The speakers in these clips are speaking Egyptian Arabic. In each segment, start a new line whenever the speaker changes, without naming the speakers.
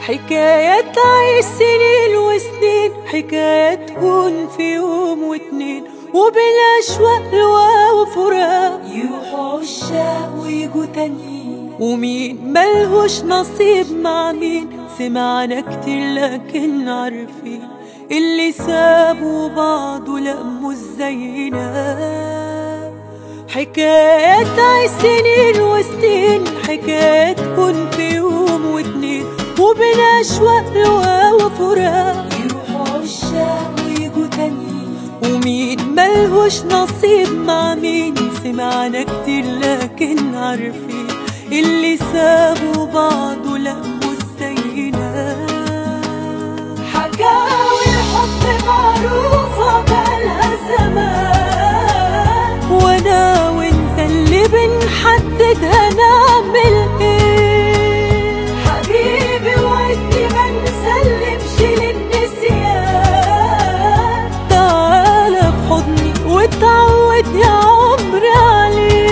حكايات عيش سنين وسنين حكايات هون في يوم واتنين وبالأشواق لواء وفراق يروحوا عشاق ويجوا تانيين ومين ملهوش نصيب مع مين سمعنا كتير لكن عارفين اللي سابوا بعض ولقموا زينا حكايات عيش سنين وسنين حكايات كن في يوم واتنين وبين أشواق لواء وفراق يروحوا عشاق ويجوا تانيين ومين ملهوش نصيب مع مين سمعنا كتير لكن عارفين اللي سابوا بعض ولقموا زينا حكاوي الحب معروفة بقالها زمان وانا وانت اللي بنحددها نعمل ايه حبيبي وعدني ما نسلمش للنسيان تعالى في حضني وتعود يا عمري عليه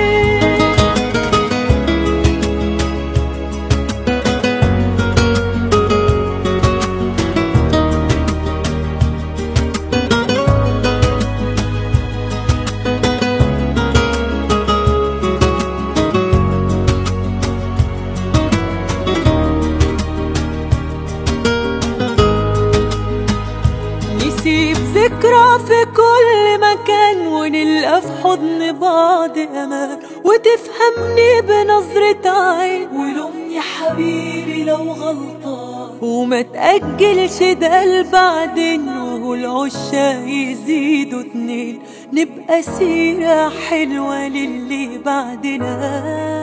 نسيب ذكرى في كل مكان ونلقى في حضن بعض امان وتفهمني بنظرة عين ولوم يا حبيبي لو غلطان وما تأجلش ده لبعدين وهو العشاق يزيدوا اتنين نبقى سيرة حلوة للي بعدنا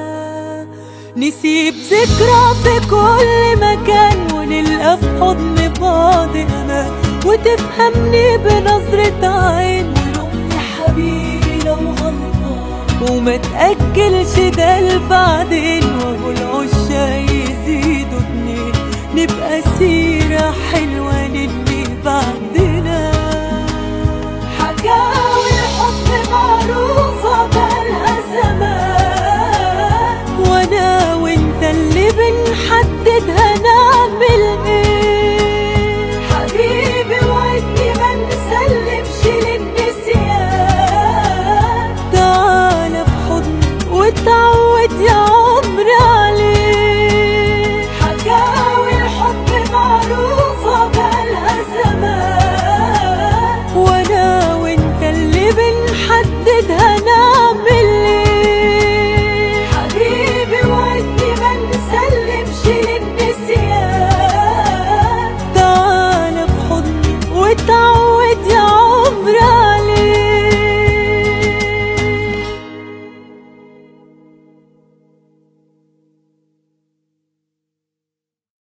نسيب ذكرى في كل مكان ونلقى في حضن بعض امان وتفهمني بنظرة عين ولوم يا حبيبي لو غلطان وما تأجلش ده لبعدين وهو العشاق يزيدوا اتنين نبقى سيرة حلوة للي بعدنا حكاوي الحب معروفة بقالها زمان وانا وانت اللي بنحددها نعمل ايه حبيبي وعدني ما نسلمش للنسيان تعالى في حضني وتعود يا